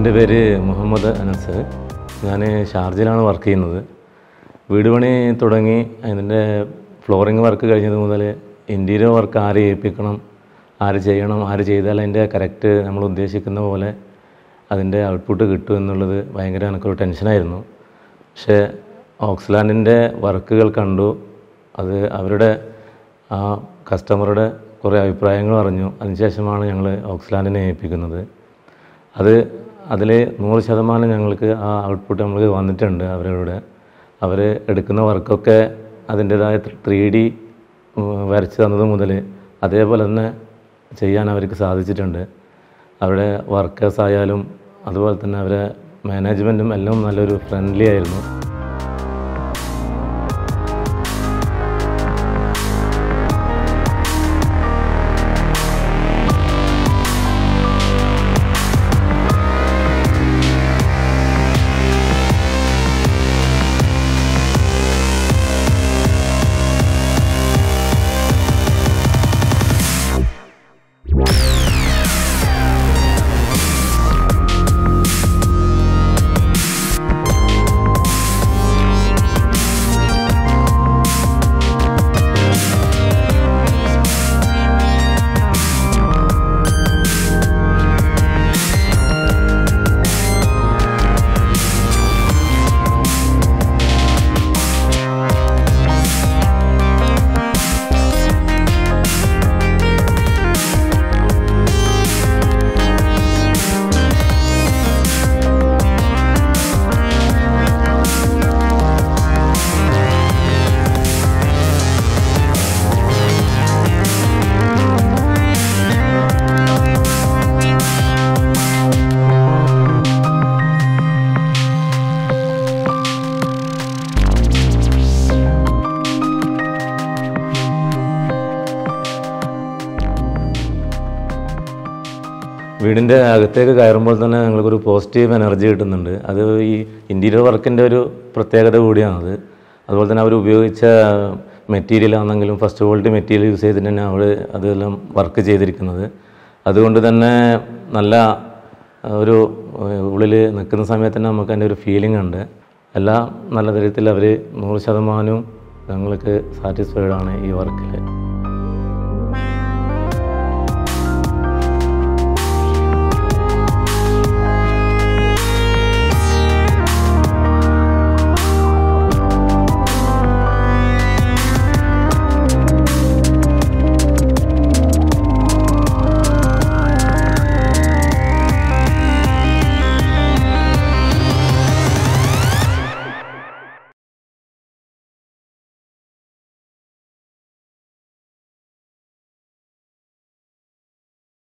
എൻ്റെ പേര് മുഹമ്മദ് അനസ് ഞാൻ ഷാർജയിലാണ് വർക്ക് ചെയ്യുന്നത് വീട് പണി തുടങ്ങി അതിൻ്റെ ഫ്ലോറിങ് വർക്ക് കഴിഞ്ഞത് മുതൽ ഇൻറ്റീരിയർ വർക്ക് ആര് ഏൽപ്പിക്കണം ആര് ചെയ്യണം ആര് ചെയ്താൽ അതിൻ്റെ കറക്റ്റ് നമ്മൾ ഉദ്ദേശിക്കുന്ന പോലെ അതിൻ്റെ ഔട്ട്പുട്ട് കിട്ടും എന്നുള്ളത് ഭയങ്കര എനിക്കൊരു ടെൻഷനായിരുന്നു പക്ഷേ ഓക്സ്ലാൻഡിൻ്റെ വർക്കുകൾ കണ്ടു അത് അവരുടെ ആ കസ്റ്റമറുടെ കുറേ അഭിപ്രായങ്ങൾ അറിഞ്ഞു അതിനുശേഷമാണ് ഞങ്ങൾ ഓക്സ്ലാൻഡിനെ ഏൽപ്പിക്കുന്നത് അത് അതിൽ നൂറ് ശതമാനം ഞങ്ങൾക്ക് ആ ഔട്ട്പുട്ട് നമുക്ക് വന്നിട്ടുണ്ട് അവരുടെ അവർ എടുക്കുന്ന വർക്കൊക്കെ അതിൻ്റേതായ ത്രീ ഡി വരച്ച് തന്നത് മുതൽ അതേപോലെ തന്നെ ചെയ്യാൻ അവർക്ക് സാധിച്ചിട്ടുണ്ട് അവരുടെ വർക്കേഴ്സ് ആയാലും അതുപോലെ തന്നെ അവരെ മാനേജ്മെൻറ്റും എല്ലാം നല്ലൊരു ഫ്രണ്ട്ലി ആയിരുന്നു വീടിൻ്റെ അകത്തേക്ക് കയറുമ്പോൾ തന്നെ ഞങ്ങൾക്കൊരു പോസിറ്റീവ് എനർജി കിട്ടുന്നുണ്ട് അത് ഈ ഇൻറ്റീരിയർ വർക്കിൻ്റെ ഒരു പ്രത്യേകത കൂടിയാണത് അതുപോലെ തന്നെ അവർ ഉപയോഗിച്ച മെറ്റീരിയൽ ആണെങ്കിലും ഫസ്റ്റ് ക്വാളിറ്റി മെറ്റീരിയൽ യൂസ് ചെയ്തിട്ട് തന്നെ അവർ അതെല്ലാം വർക്ക് ചെയ്തിരിക്കുന്നത് അതുകൊണ്ട് തന്നെ നല്ല ഒരു ഉള്ളിൽ നിൽക്കുന്ന സമയത്ത് തന്നെ നമുക്ക് അതിൻ്റെ ഒരു ഫീലിംഗ് ഉണ്ട് എല്ലാം നല്ല തരത്തിൽ അവർ നൂറ് ശതമാനവും ഞങ്ങൾക്ക് സാറ്റിസ്ഫൈഡ് ആണ് ഈ വർക്കിൽ